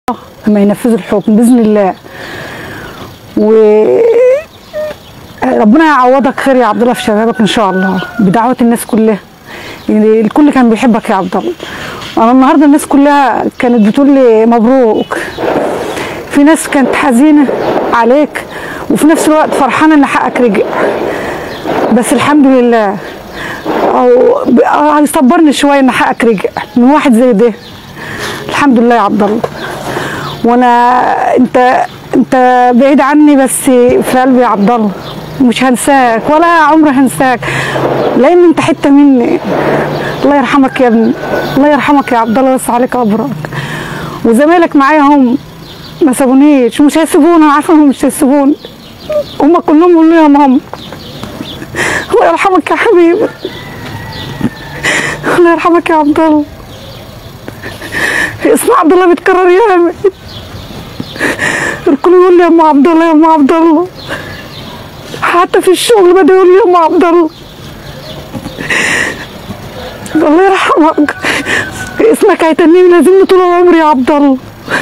لما ينفذوا الحكم باذن الله و ربنا يعوضك خير يا عبد الله في شبابك ان شاء الله بدعوه الناس كلها يعني الكل كان بيحبك يا عبد الله انا النهارده الناس كلها كانت بتقول لي مبروك في ناس كانت حزينه عليك وفي نفس الوقت فرحانه ان حقك رجع بس الحمد لله او ب- آه هيصبرني شويه ان حقك رجع من واحد زي ده الحمد لله يا عبد الله وانا انت انت بعيد عني بس في قلبي يا عبد الله مش هنساك ولا عمري هنساك لان انت حته مني الله يرحمك يا ابني الله يرحمك يا عبد الله ويوسع عليك قبرك وزمايلك معايا هم ما سابونيش ومش هيسيبوني انا عارفه انهم مش هيسيبوني هم كلهم بيقولوا لي يا ماما الله يرحمك يا حبيبي الله يرحمك يا عبد الله اسم عبد الله بيتكرر ياما الكل يقول لي يا ام عبد الله يا ام عبد الله حتى في الشغل بدا يقول لي يا ام عبد الله الله يرحمك اسمك هيتنيني لازمني طول عمري يا عبد الله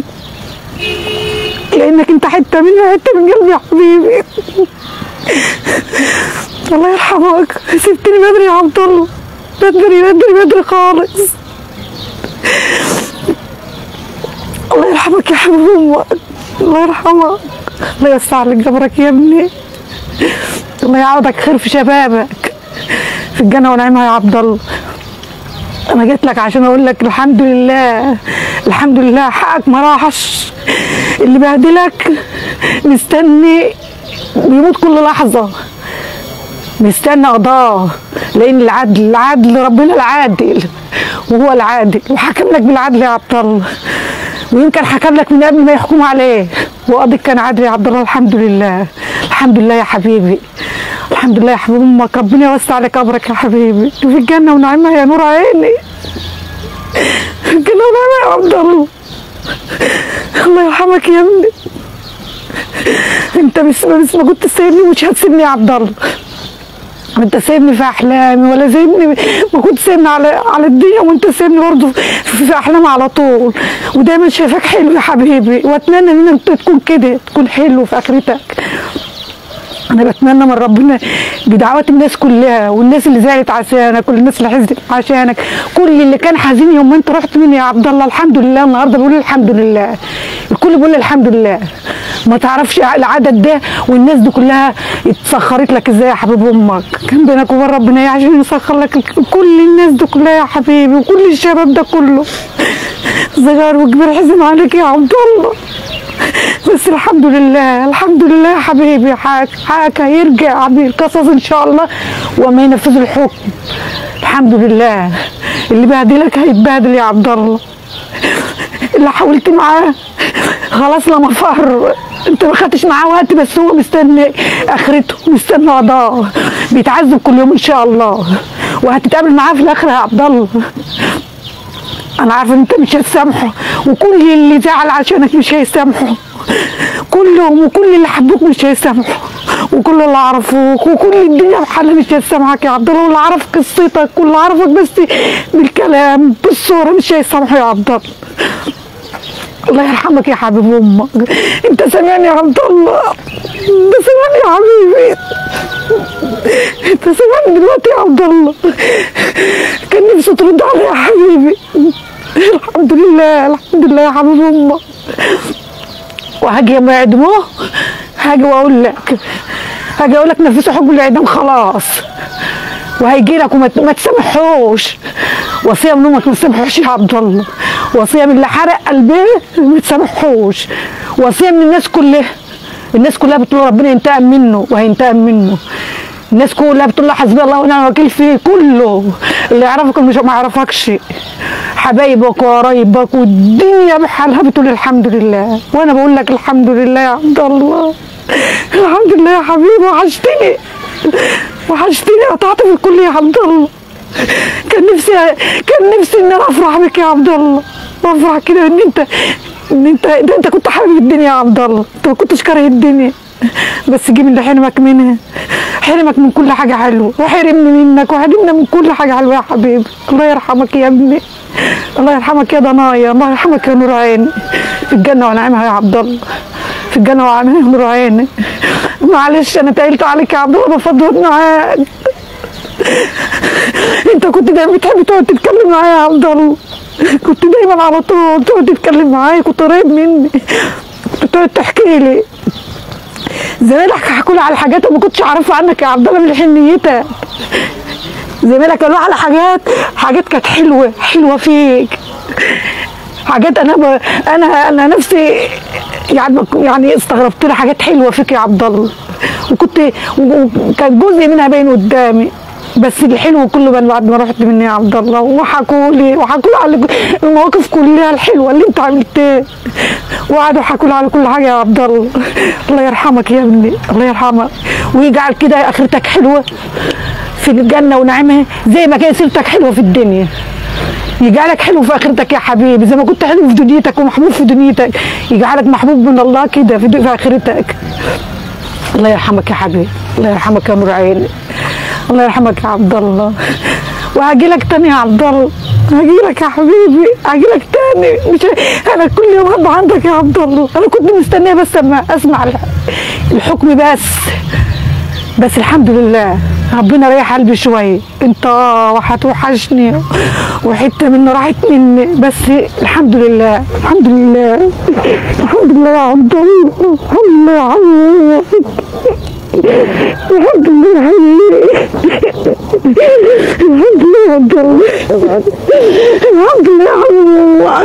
لانك انت حته مني حته من قلبي يا حبيبي الله يرحمك سبتني بدري يا عبد الله بدري بدري بدري خالص الله يرحمك يا حبيب امك الله يرحمك الله يوسع لك قبرك يا ابني الله يعوضك خير في شبابك في الجنه ونعيمها يا عبد الله انا جيت لك عشان اقول لك الحمد لله الحمد لله حقك ما راحش اللي بهدلك مستني بيموت كل لحظه مستنى قضاه لان العدل العدل ربنا العادل وهو العادل وحكم لك بالعدل يا عبد الله ويمكن حكم لك من قبل ما يحكم عليه وقاضيك كان عادل يا عبد الله الحمد لله الحمد لله يا حبيبي الحمد لله يا حبيب امك ربنا يوسع عليك قبرك يا حبيبي في الجنه ونعيمها يا نور عيني في الجنه ونعيمها يا عبد الله الله يرحمك يا ابني انت بس بس ما كنت سايبني مش هتسيبني يا عبد الله انت سايبني في احلامي ولا سايبني ما كنت سايبني على على الدنيا وانت سايبني برضه في, في احلامي على طول ودايما شايفاك حلو يا حبيبي واتمنى ان انت تكون كده تكون حلو في اخرتك انا بتمنى من ربنا بدعوات الناس كلها والناس اللي زعلت عشانك والناس اللي حزنت عشانك كل اللي كان حزين يوم ما انت رحت مني يا عبد الله الحمد لله النهارده بيقول الحمد لله الكل بيقول الحمد لله ما تعرفش العدد ده والناس دي كلها اتسخرت لك ازاي يا حبيب امك كان بينك وبين ربنا ايه عشان يسخر لك كل الناس دي كلها يا حبيبي وكل الشباب ده كله صغير وكبير حزن عليك يا عبد الله بس الحمد لله الحمد لله يا حبيبي حقك حقك هيرجع بالقصص ان شاء الله وما ينفذ الحكم الحمد لله اللي بهدلك هيتبهدل يا عبد الله اللي حاولت معاه خلاص لما فر انت ما خدتش معاه وقت بس هو مستني اخرته مستني قضاء بيتعذب كل يوم ان شاء الله وهتتقابل معاه في الاخره يا عبد الله انا عارفه ان انت مش هتسامحه وكل اللي زعل عشانك مش هيسامحه كلهم وكل اللي حبوك مش هيسامحوا وكل اللي عرفوك وكل الدنيا بحالها مش هتسامحك يا عبد الله واللي عرف قصتك واللي عرفك بس بالكلام بالصوره مش هيسامحوا يا عبد الله الله يرحمك يا حبيب امك انت سامعني يا عبد الله انت سامعني يا حبيبي انت سامعني دلوقتي يا عبد الله كان نفسي ترد عليا يا حبيبي الحمد لله الحمد لله يا حبيب امك وهاجي يوم يعدموه هاجي واقول لك هاجي اقول لك نفذوا حكم الاعدام خلاص وهيجي لك وما ما تسامحوش وصيه من امك ما تسامحوش يا عبد الله وصيه من اللي حرق قلبه ما تسامحوش وصيه من الناس كلها الناس كلها بتقول ربنا ينتقم منه وهينتقم منه الناس كلها بتقول له حسبي الله ونعم الوكيل فيه كله اللي يعرفك ومش ما يعرفكش حبايبك وقرايبك والدنيا بحالها بتقول الحمد لله وانا بقول لك الحمد لله يا عبد الله الحمد لله يا حبيبي وحشتني وحشتني قطعت في الكل يا عبد الله كان نفسي كان نفسي ان انا افرح بك يا عبد الله وافرح كده ان انت ان انت ده انت كنت حابب الدنيا يا عبد الله انت ما كنتش كاره الدنيا بس جيب اللي حرمك منها حرمك من كل حاجه حلوه وحرمني منك وحرمنا من كل حاجه حلوه يا حبيبي الله يرحمك يا ابني الله يرحمك يا ضنايا الله يرحمك يا نور عيني في الجنه ونعيمها يا عبد الله في الجنه ونعيمها يا نور عيني معلش انا تقلت عليك يا عبد الله بفضفض معاك انت كنت دايما بتحب تقعد تتكلم معايا يا عبد الله كنت دايما على طول تقعد تتكلم معايا كنت قريب مني كنت تقعد تحكي لي زمايلك حكوا لي على حاجات أنا ما كنتش اعرفها عنك يا عبد الله من حنيتك زمايلك قالوا على حاجات حاجات كانت حلوه حلوه فيك حاجات انا ب... انا انا نفسي يعني يعني استغربت لها حاجات حلوه فيك يا عبد الله وكنت و- وكان جزء منها باين قدامي بس الحلو كله بان بعد ما رحت مني يا عبد الله وحكوا لي وحكوا لي على المواقف كلها الحلوه اللي انت عملتها وقعدوا يحكوا لي على كل حاجه يا عبد الله الله يرحمك يا ابني الله يرحمك ويجعل كده اخرتك حلوه في الجنه ونعيمها زي ما كان سيرتك حلوه في الدنيا يجعلك حلو في اخرتك يا حبيبي زي ما كنت حلو في دنيتك ومحبوب في دنيتك يجعلك محبوب من الله كده في, في اخرتك الله يرحمك يا حبيبي الله يرحمك يا نور عيني الله يرحمك يا عبد الله وهاجي لك تاني يا عبد الله هاجي لك يا حبيبي هاجي لك تاني مش انا كل يوم هبقى عندك يا عبد الله انا كنت مستنيه بس اما اسمع الح- الحكم بس بس الحمد لله ربنا ريح قلبي شويه انت اه وهتوحشني وحته منه راحت مني بس الحمد لله الحمد لله الحمد لله يا عبد الله الحمد لله يا عم الحمد لله يا حبيبي الحمد لله يا عبد الله الحمد لله يا عم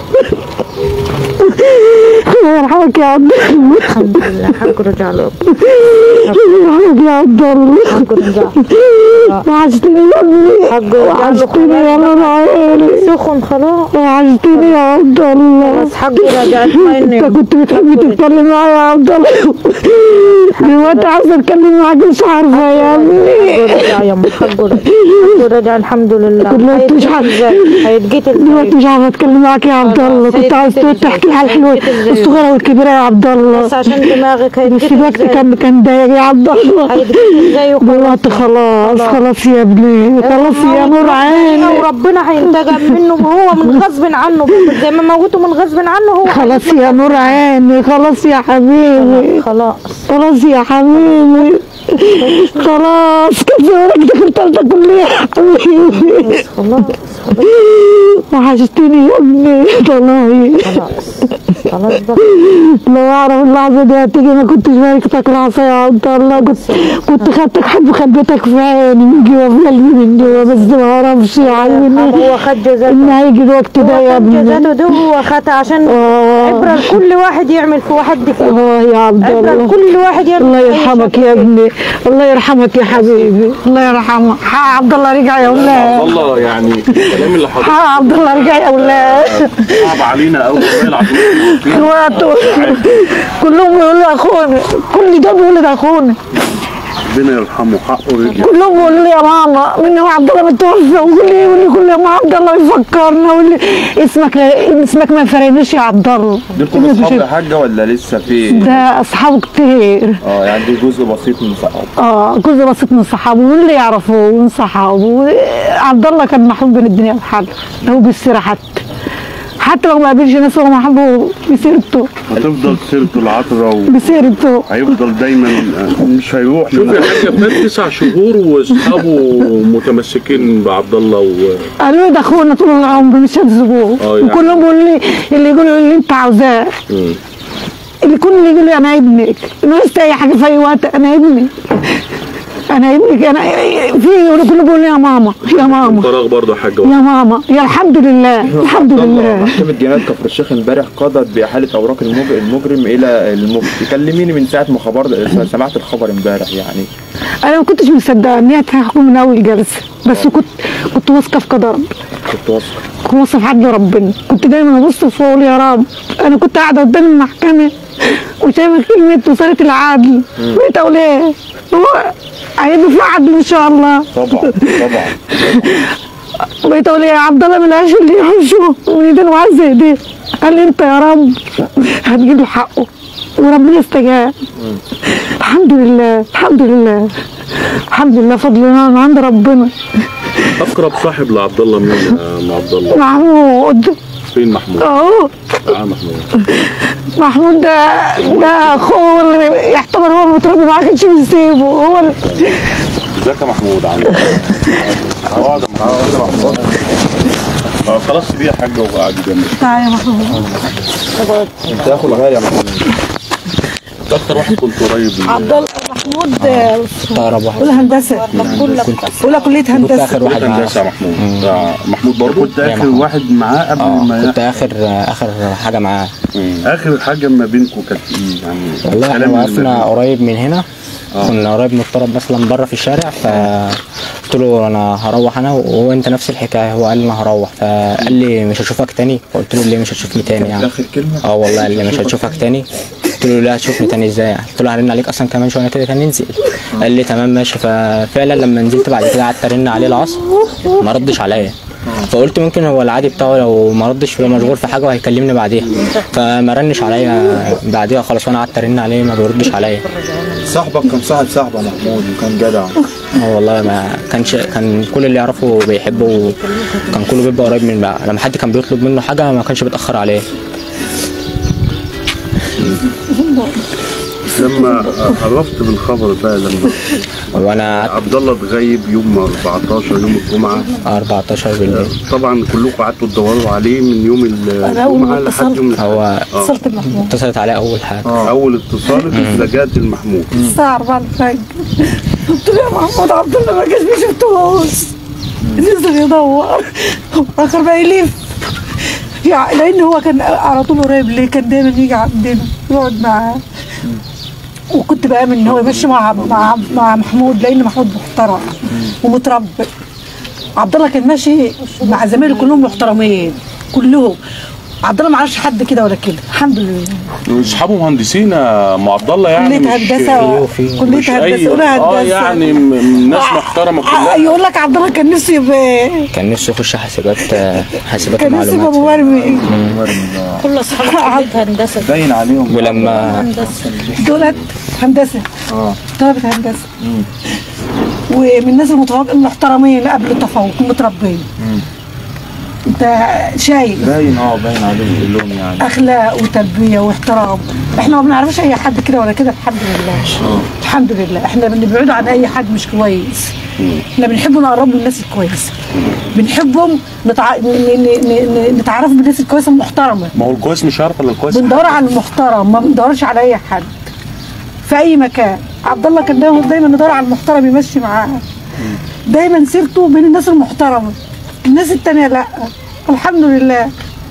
الله يرحمك يا عبد الله الحمد لله حق رجع له الله يرحمك يا عبد الله حق رجع وحشتني يا ابني حق رجع له وحشتني يا نور عيني سخن خلاص وحشتني يا عبد الله بس حق رجع اطمئن انت كنت بتحب تتكلم معايا يا عبد الله دلوقتي عايزه اتكلم معاك مش عارفه يا حق ابني رجع يا ام حق رجع حق رجع الحمد لله دلوقتي مش هيتجيت عارف- ازاي هيتجيت دلوقتي ازاي مش عارفه اتكلم معاك يا عبد الله كنت عايز تقعد تحكي لي على الحلوه الصغيره والكبيره يا عبد الله بس عشان دماغك بس هيتجيت دلوقتي ازاي كان كان ضايق يا عبد الله هيتجيت ازاي وخلاص دلوقتي خلاص خلاص يا ابني خلاص يا نور عيني وربنا هينتقم منه وهو من غصب عنه برضه زي ما موته من غصب عنه هو خلاص يا نور عيني خلاص يا حبيبي خلاص خلاص يا حبيبي خلاص كفاية دخلت ثالثة كلية يا حبيبي خلاص وحشتني يا ابني والله خلاص خلاص بقى لو اعرف اللحظة دي هتيجي ما كنتش باركتك لحظة يا عبد الله كنت كنت خدتك حب خبيتك في عيني من جوا في قلبي من جوا بس ما اعرفش يا عيني هو خد جزاته ان هيجي الوقت ده يا هو خد ابني جزاته ده هو خدها عشان اه عبرة لكل واحد يعمل في واحد كده اه يا عبد عبرة الله لكل واحد يعمل الله في أي يرحمك شكل يا كده. ابني الله يرحمك يا حبيبي الله يرحمك ها عبد الله رجع يا ولاد والله يعني الكلام اللي حضرتك ها عبد الله رجع يا ولاد صعب علينا قوي والله العظيم اخواته كلهم بيقولوا اخونا كل ده بيقول ده اخونا ربنا يرحمه حقه رجع كلهم بيقولوا لي يا ماما من هو عبد الله متوفى ويقول لي يقول لي كل يوم عبد الله يفكرنا ويقول لي اسمك اسمك ما فرقنيش يا عبد الله دول اصحاب يا حاجه ولا لسه في ده اصحابه كتير اه يعني دي جزء بسيط من صحابه اه جزء بسيط من صحابه واللي يعرفوه من صحابه عبد الله كان محبوب بين الدنيا والحل هو بالسيره حتى حتى لو ما قابلش ناس هو محبوب بسيرته هتفضل سيرته العطرة بسيرته وهيفضل دايما مش هيروح شوف يا حاج فات تسع شهور واصحابه متمسكين بعبد الله و... قالوا لي ده اخونا طول العمر مش هتسيبوه اه يعني. وكلهم بيقولوا لي اللي يقولوا اللي انت عاوزاه مم. اللي كل اللي يقول لي انا ابنك ناقصت اي حاجه في اي وقت انا ابنك انا ابنك انا في كله بيقول لي يا ماما يا ماما فراغ برضه يا حاج يا ماما يا الحمد لله الحمد لله محكمة جنايات كفر الشيخ امبارح قضت بإحالة أوراق المج- المجرم إلى المفتي كلميني من ساعة ما خبر سمعت الخبر امبارح يعني انا ما كنتش مصدقه ان هي تحكم من اول جلسه بس كنت كنت واثقه في قدر ربنا كنت واثقة كنت واثقه في عدل ربنا كنت دايما ابص فوق واقول يا رب انا كنت قاعده قدام المحكمه وشايفه كلمه وصلت العدل بقيت اقول ايه هو هيبقى في عدل ان شاء الله طبعا طبعا بقيت اقول يا عبد الله ملهاش اللي يحوشه من ايدين وعز ايديه قال لي انت يا رب هتجيب له حقه وربنا استجاب الحمد لله الحمد لله الحمد لله فضلنا من عند ربنا اقرب صاحب لعبد الله مين يا ام عبد الله محمود فين محمود اهو اه محمود محمود ده ده اخوه اللي يعتبر هو المتربي معاه كانش بيسيبه هو اللي- ازيك يا محمود عامل ايه؟ اقعد يا محمود آه، خلاص سيبيه يا حاج وقعد جنبي تعالى يا محمود انت اخو الغالي يا محمود ده اكتر واحد كنت قريب من عبد الله محمود اقرب واحد اولى هندسه اولى كليه كنت هندسه اخر واحد معاه هندسه يا محمود آه، محمود برضه كنت اخر محمود. واحد معاه قبل اه ما كنت اخر اخر حاجه معاه اخر حاجه ما بينكم كانت ايه يعني والله احنا الكلام اللي وقفنا ما قريب من هنا كنا قريب من الطرب مثلا بره في الشارع فقلت له انا هروح انا وهو انت نفس الحكايه هو قال لي انا هروح فقال لي مش هشوفك تاني فقلت له ليه مش هتشوفني تاني يعني اخر كلمه اه والله قال لي مش هتشوفك تاني قلت له لا هتشوفني تاني ازاي يعني قلت له هرن عليك اصلا كمان شويه كده كان ننزل قال لي تمام ماشي ففعلا لما نزلت بعد كده قعدت ارن عليه العصر ما ردش عليا فقلت ممكن هو العادي بتاعه لو ما ردش يبقى مشغول في حاجه وهيكلمني بعديها فما رنش عليا بعديها خلاص وانا قعدت ارن عليه ما بيردش عليا صاحبك كان صاحب صاحبه محمود وكان جدع اه والله ما كانش كان كل اللي يعرفه بيحبه وكان كله بيبقى قريب من بقى لما حد كان بيطلب منه حاجه ما كانش بيتاخر عليه لما عرفت بالخبر بقى لما وانا قعدت عبد الله اتغيب يوم 14 يوم الجمعه 14 بالليل طبعا كلكم قعدتوا تدوروا عليه من يوم أنا أول ما الجمعه لحد اتصلت. يوم الأحد. هو اتصلت بمحمود اتصلت عليه اول حاجه اول اتصال لجات المحمود الساعه 4 الفجر قلت له يا محمود عبد الله ما جاش ما شفتهوش نزل يدور اخر بقى يلف يعني لان هو كان على طول قريب ليه كان دايما يجي عندنا يقعد معاه وكنت بامن ان هو يمشي مع مع مع محمود لان محمود محترم ومتربي عبد الله كان ماشي مع زمايله كلهم محترمين كلهم عبد الله ما عرفش حد كده ولا كده الحمد لله اصحابه مهندسين يا ام عبد الله يعني كليه مش هندسه كليه مش هندسه اي اولى هندسه اه يعني م- م- ناس محترمه كلها يقول لك عبد الله كان نفسه يبقى كان نفسه يخش حاسبات حاسبات كان نفسه يبقى معلومات مبرمج كل اصحابي كليه هندسه باين عليهم ولما هندسه دولت هندسه اه طلبة هندسه ومن الناس المتفوق- المحترمين قبل التفوق المتربين انت شايف باين اه باين عليهم كلهم يعني اخلاق وتربيه واحترام احنا ما بنعرفش اي حد كده ولا كده الحمد لله الحمد لله احنا بنبعد عن اي حد مش كويس احنا بنحب نقرب من الناس الكويسه بنحبهم نتع... ن... ن... ن... ن... نتعرف بالناس الكويسه المحترمه ما هو الكويس مش عارف ولا الكويس بندور على المحترم ما بندورش على اي حد في اي مكان عبد الله كان دايما دايما ندور على المحترم يمشي معاه دايما سيرته بين الناس المحترمه الناس التانية لا الحمد لله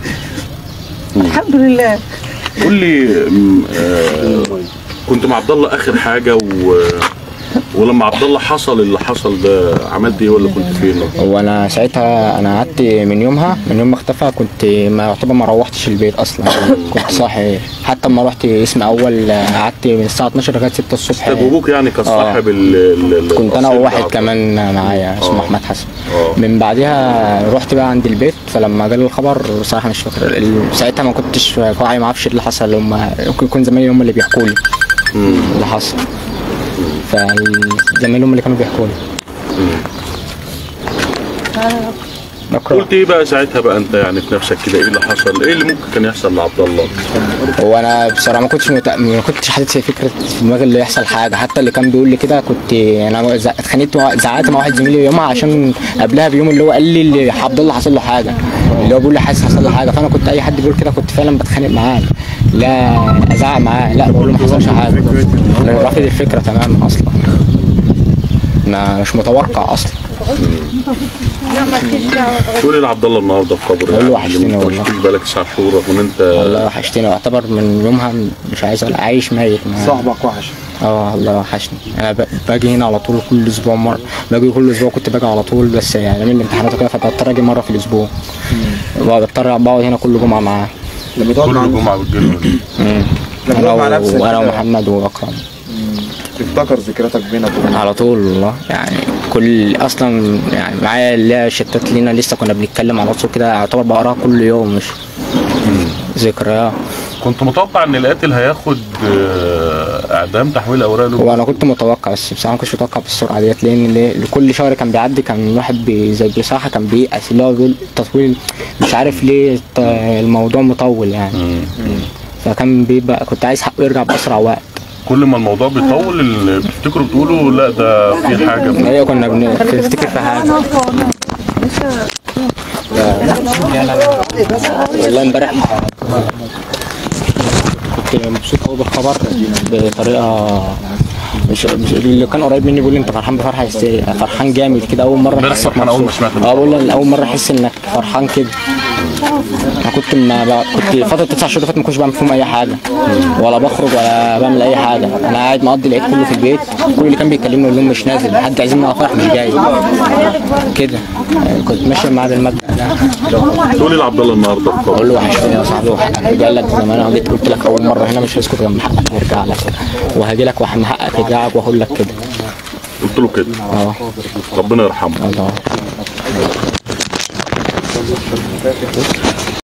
الحمد لله قول لي م- آه، كنت مع عبد الله اخر حاجه و ولما عبد الله حصل اللي حصل ده عملت ايه ولا كنت فين؟ هو انا ساعتها انا قعدت من يومها من يوم ما اختفى كنت ما يعتبر ما روحتش البيت اصلا كنت صاحي حتى لما رحت اسم اول قعدت من الساعه 12 لغايه 6 الصبح طب ابوك يعني كصاحب ال ال- كنت انا الأصيل وواحد بتاع عبد الله. كمان معايا اسمه آه. احمد حسن آه. من بعدها رحت بقى عند البيت فلما جالي الخبر بصراحه مش فاكر ال- ساعتها ما كنتش واعي ما اعرفش إيه اللي حصل هم ممكن يكون زمايلي هم اللي بيحكوا لي اللي حصل فزمايلي هم اللي كانوا بيحكوا لي بكره قلت ايه بقى ساعتها بقى انت يعني في نفسك كده ايه اللي حصل؟ ايه اللي ممكن كان يحصل لعبد الله؟ هو انا بصراحه ما كنتش مت... ما كنتش حاطط في فكره في دماغي اللي يحصل حاجه حتى اللي كان بيقول لي كده كنت انا ز- اتخانقت مع- زعقت مع واحد زميلي يومها عشان قبلها بيوم اللي هو قال لي اللي عبد الله حصل له حاجه اللي هو بيقول لي حاسس حصل له حاجه فانا كنت اي حد بيقول كده كنت فعلا بتخانق معاه لا ازعق معاه لا بقول له ما حصلش حاجه انا رافض الفكره تماما اصلا ما مش متوقع اصلا تقول ايه لعبد الله النهارده في قبره والله يعني وحشتني اللي انت والله. مش فيش بالك تسع شهور رغم ان انت والله وحشتني واعتبر من يومها مش عايز اقول عايش ميت معاه. صاحبك وحش اه والله وحشني انا ب- باجي هنا على طول كل اسبوع مره باجي كل اسبوع كنت باجي على طول بس يعني من الامتحانات وكده فبضطر اجي مره في الاسبوع بضطر بقعد هنا كل جمعه معاه لما تقعد مع كل جمعه بتجيلنا مم. لما انا تقعد مع و- نفسك وانا كده ومحمد واكرم تفتكر ذكرياتك بينك وبين على طول والله يعني كل اصلا يعني معايا اللي هي شتات لينا لسه كنا بنتكلم على طول كده يعتبر بقراها كل يوم مش ذكريات كنت متوقع ان القاتل هياخد آه، اعدام تحويل اوراق له هو انا كنت متوقع بس بصراحه ما كنتش متوقع بالسرعه ديت لان ليه- لكل شهر كان بيعدي كان الواحد بي زي بصراحه كان بييأس اللي هو بيقول التطويل مش عارف ليه الت- الموضوع مطول يعني فكان بيبقى كنت عايز حقه يرجع باسرع وقت كل ما الموضوع بيطول اللي بتفتكروا بتقولوا لا ده في حاجه ايوه كنا بنفتكر في حاجه والله امبارح كنت مبسوط قوي بالخبر بطريقه مش, مش اللي كان قريب مني بيقول لي انت فرحان بفرحه هستيرية فرحان جامد كده اول مره امبارح احس فرحان أول ما سمعت اه بقول لك اول مره احس انك فرحان كده انا كنت ما ب... كنت فتره تسع شهور اللي فاتت ما كنتش بعمل فيهم اي حاجه ولا بخرج ولا بعمل اي حاجه انا قاعد مقضي العيد كله في البيت كل اللي كان بيكلمني يقول لهم مش نازل حد عايزين مع فرح مش جاي كده كنت ماشي معاه بالمبدا ده تقولي لعبد الله النهارده الخبر اقول له وحشتني يا صاحبي وحقك قال لك زمان انا جيت قلت لك اول مره هنا مش هسكت لما حقك يرجع لك وهاجي لك وحم حقك يرجعك واقول لك كده قلت له كده اه ربنا يرحمه الله